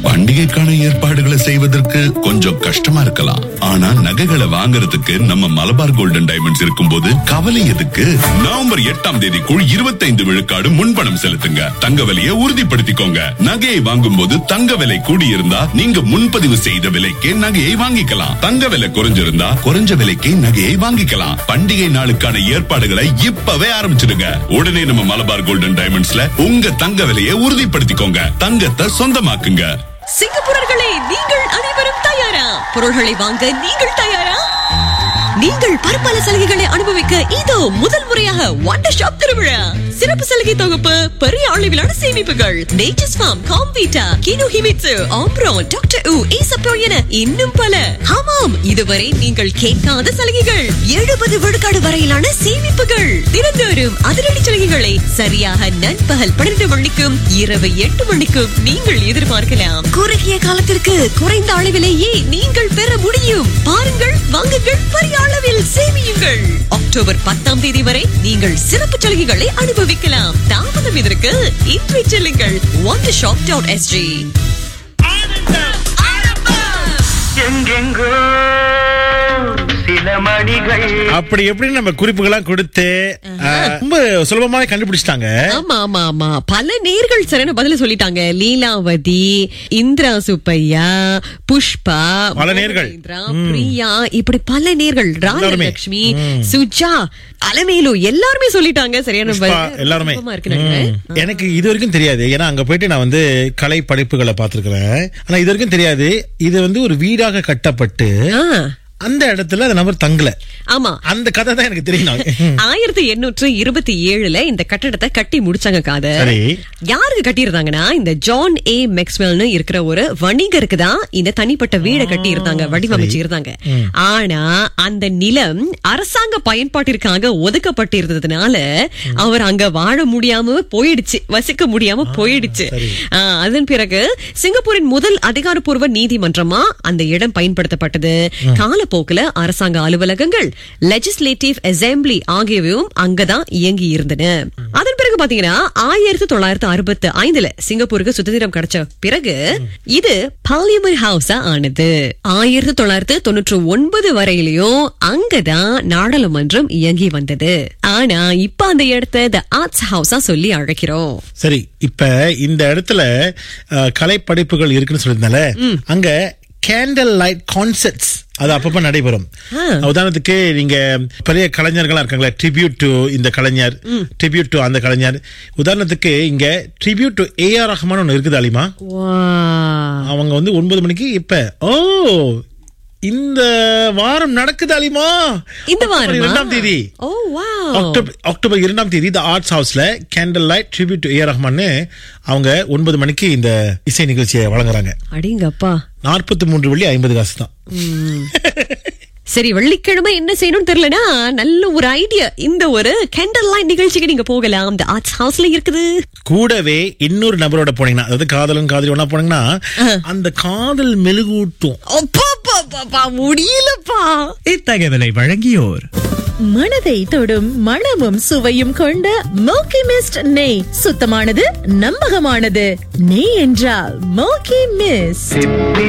பண்டிகைக்கான ஏற்பாடுகளை செய்வதற்கு கொஞ்சம் கஷ்டமா இருக்கலாம் ஆனா நகைகளை வாங்குறதுக்கு நம்ம மலபார் கோல்டன் டைமண்ட்ஸ் இருக்கும்போது கவலை எதுக்கு நவம்பர் எட்டாம் தேதிக்குள் இருபத்தைந்து விழுக்காடு முன்பணம் செலுத்துங்க தங்க விலையை உறுதிப்படுத்திக்கோங்க நகையை வாங்கும் போது தங்க விலை கூடியிருந்தா நீங்க முன்பதிவு செய்த விலைக்கே நகையை வாங்கிக்கலாம் தங்க விலை குறைஞ்சிருந்தா குறைஞ்ச விலைக்கே நகையை வாங்கிக்கலாம் பண்டிகை நாளுக்கான ஏற்பாடுகளை இப்பவே ஆரம்பிச்சிடுங்க உடனே நம்ம மலபார் கோல்டன் டைமண்ட்ஸ்ல உங்க தங்க விலையை உறுதிப்படுத்திக்கோங்க தங்கத்தை சொந்தமாக்குங்க சிங்கப்பூரர்களே நீங்கள் அனைவரும் தயாரா பொருள்களை வாங்க நீங்கள் தயாரா நீங்கள் பற்பல சலுகைகளை அனுபவிக்க இதோ முதல் முறையாக வண்டர் ஷாப் திருவிழா சிறப்பு சலுகை தொகுப்பு பெரிய அளவிலான சேமிப்புகள் nature's farm Comvita Kino Himitsu Ambrone doctor உ ஈசப்போ என இன்னும் பல ஆமாம் இதுவரை நீங்கள் கேட்காத சலுகைகள் எழுபது விழுக்காடு வரையிலான சேமிப்புகள் தினந்தோறும் அதிரடி சலுகைகளை சரியாக நண்பகல் பன்னிரண்டு மணிக்கும் இரவு எட்டு மணிக்கும் நீங்கள் எதிர்பார்க்கலாம் குறுகிய காலத்திற்கு குறைந்த அளவிலேயே நீங்கள் பெற முடியும் பாருங்கள் வாங்குங்கள் பெரிய அளவில் சேமியுங்கள் அக்டோபர் பத்தாம் தேதி வரை நீங்கள் சிறப்பு சலுகைகளை அனுபவிக்கலாம் தாமதம் இதற்கு இன்றை செல்லுங்கள் ஒன் ஷாப் டாட் எஸ்ஜி எங்கெங்கோ சில மணிகள் அப்படி எப்படி நம்ம குறிப்புகள்லாம் கொடுத்து அஹ், ரொம்ப சுலபமாக கண்டுபிடிச்சிட்டாங்க ஆமா ஆமா ஆமா பல நேர்கள் சரியான பதில சொல்லிட்டாங்க லீலாவதி இந்திரா சுப்பையா புஷ்பா பல நேர்கள். மோகேந்திரா, பிரியா இப்படி பல நேர்கள் எல்லாருமே. ராஜலட்சுமி சுஜா அலமேலு எல்லாருமே சொல்லிட்டாங்க சரியான புஷ்பா, பதில். எல்லாருமே சுலபமா இருக்கு நினைக்கிறேன். ம். எனக்கு இது வரைக்கும் தெரியாது ஏன்னா அங்க போயிட்டு நான் வந்து கலை படைப்புகளை பார்த்திருக்கிறேன் ஆனா இது வரைக்கும் தெரியாது இது வந்து ஒரு வீடாக கட்டப்பட்டு ஆ, அந்த இடத்துல அந்த நபர் தங்கல ஆமா அந்த கதை தான் எனக்கு தெரியும் நான். ஆயிரத்தி எண்ணூற்று இருபத்தி ஏழுல இந்த கட்டடத்தை கட்டி முடிச்சாங்க காத சரி. யாருக்கு கட்டியிருந்தாங்கன்னா இந்த ஜான் ஏ மேக்ஸ்வெல்னு இருக்கிற ஒரு வணிகருக்கு தான் இந்த தனிப்பட்ட வீடை கட்டி இருந்தாங்க வடிவமைச்சு இருந்தாங்க ஆனா அந்த நிலம் அரசாங்க பயன்பாட்டிற்காக ஒதுக்கப்பட்டிருந்ததுனால அவர் அங்க வாழ முடியாம போயிடுச்சு வசிக்க முடியாம போயிடுச்சு ஆ, அதன் பிறகு சிங்கப்பூரின் முதல் அதிகாரப்பூர்வ நீதிமன்றமா அந்த இடம் பயன்படுத்தப்பட்டது காலப்போக்குல அரசாங்க அலுவலகங்கள் லெஜிஸ்லேட்டிவ் அசெம்பிளி ஆகியவையும் அங்கதான் இயங்கி இருந்தன அதன் பிறகு பாத்தீங்கன்னா ஆயிரத்தி தொள்ளாயிரத்தி அறுபத்தி ஐந்துல சிங்கப்பூருக்கு சுதந்திரம் கிடைச்ச பிறகு இது பார்லிமெண்ட் ஹவுஸா ஆனது ஆயிரத்தி தொள்ளாயிரத்தி தொண்ணூற்றி ஒன்பது வரையிலயும் அங்கதான் நாடாளுமன்றம் இயங்கி வந்தது ஆனா இப்ப அந்த இடத்த த ஆர்ட்ஸ் ஹவுஸா சொல்லி அழைக்கிறோம் சரி இப்ப இந்த இடத்துல அஹ், கலை படைப்புகள் இருக்குன்னு சொல்லியிருந்தால அங்க கேண்டல் லைட் கான்சர்ட்ஸ் அது அப்பப்ப நடைபெறும் உதாரணத்துக்கு நீங்க பெரிய கலைஞர்களா இருக்காங்களா ட்ரிபியூட் டு இந்த கலைஞர் ட்ரிபியூட் டு அந்த கலைஞர் உதாரணத்துக்கு இங்க tribute to A R Rahman ஒன்று இருக்குது அலிமா அவங்க வந்து ஒன்பது மணிக்கு இப்ப ஓ இந்த வாரம் நடக்குது அலிமா இந்த அக்டோபர் வாரமா? இரண்டாம் தேதி ஓ வா அக்டோபர் அக்டோபர் இரண்டாம் தேதி த ஆர்ட்ஸ் ஹவுஸ்ல candle light tribute to A ரஹ்மான்னு அவங்க ஒன்பது மணிக்கு இந்த இசை நிகழ்ச்சியை வழங்குறாங்க அடிங்கப்பா நாற்பத்தி மூன்று வெள்ளி ஐம்பது காசு தான் சரி வெள்ளிக்கிழமை என்ன செய்யணும்னு தெரியலனா நல்ல ஒரு ஐடியா இந்த ஒரு கேண்டல் லைட் நிகழ்ச்சிக்கு நீங்க போகலாம் இந்த ஆர்ட்ஸ் ஹவுஸ்ல இருக்குது கூடவே இன்னொரு நபரோட போனீங்கன்னா அதாவது காதலும் காதலி ஒண்ணா போனீங்கன்னா அந்த காதல் மெழுகூட்டும் அப்பா முடியலப்பா இத்தகவலை வழங்கியோர் மனதை தொடும் மணமும் சுவையும் கொண்ட மோக்கி மிஸ்ட் நெய் சுத்தமானது நம்பகமானது நெய் என்றால் மோக்கி மிஸ்ட்